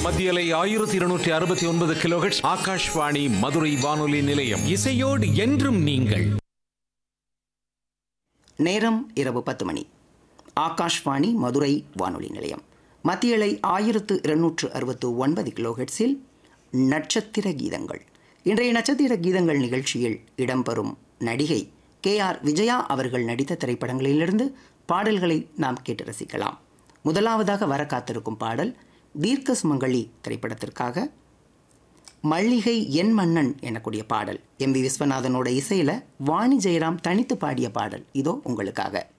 மத்தியலை ஆயிரத்தி இருநூற்றி அறுபத்தி ஒன்பது கிலோஹெட்ஸ் ஆகாஷ்வாணி மதுரை வானொலி நிலையம் இசையோடு என்றும் நீங்கள் நேரம் இரவு பத்து மணி ஆகாஷ்வாணி மதுரை வானொலி நிலையம் மத்தியலை ஆயிரத்து இருநூற்று அறுபத்து ஒன்பது கிலோஹெட்ஸில் நட்சத்திர கீதங்கள் இன்றைய நட்சத்திர கீதங்கள் நிகழ்ச்சியில் இடம்பெறும் நடிகை கே ஆர் விஜயா அவர்கள் நடித்த திரைப்படங்களிலிருந்து பாடல்களை நாம் கேட்டு ரசிக்கலாம் முதலாவதாக வர காத்திருக்கும் பாடல் தீர்க்க சுமங்கலி திரைப்படத்திற்காக மல்லிகை என் மன்னன் எனக்கூடிய பாடல் எம் வி விஸ்வநாதனோட இசையில் வாணி ஜெயராம் தனித்து பாடிய பாடல் இதோ உங்களுக்காக